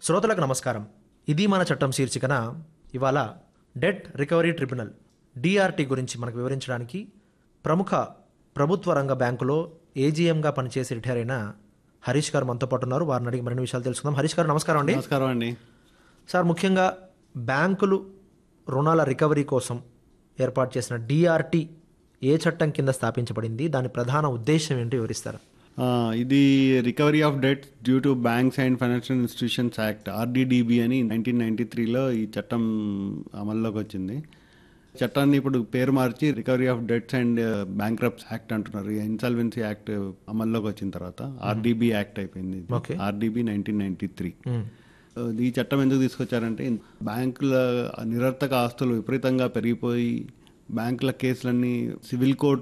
శ్రోతలకు నమస్కారం ఇది మన చట్టం శీర్షికన ఇవాళ డెట్ రికవరీ ట్రిబ్యునల్ డిఆర్టీ గురించి మనకు వివరించడానికి ప్రముఖ ప్రభుత్వ రంగ బ్యాంకులో ఏజీఎంగా పనిచేసి రిటైర్ అయిన హరీష్ గారు మనతో పాటు ఉన్నారు వారిని అడిగి మరిన్ని విషయాలు తెలుసుకుందాం హరీష్ గారు నమస్కారం అండి నమస్కారం అండి సార్ ముఖ్యంగా బ్యాంకులు రుణాల రికవరీ కోసం ఏర్పాటు చేసిన డిఆర్టీ ఏ చట్టం కింద స్థాపించబడింది దాని ప్రధాన ఉద్దేశం ఏంటి వివరిస్తారు ఆ, ఇది recovery of debt due to banks and financial institutions act RDDB అని నైన్టీన్ నైన్టీ త్రీలో ఈ చట్టం అమల్లోకి వచ్చింది చట్టాన్ని ఇప్పుడు పేరు మార్చి recovery of debts and bankruptcy act అంటున్నారు ఇన్సాల్వెన్సీ యాక్ట్ అమల్లోకి వచ్చిన తర్వాత ఆర్డీబీ యాక్ట్ అయిపోయింది Okay. RDB nineteen ninety three ఈ చట్టం ఎందుకు తీసుకొచ్చారంటే బ్యాంకుల నిరర్థక ఆస్తులు విపరీతంగా పెరిగిపోయి బ్యాంకుల కేసులన్నీ సివిల్ కోర్ట్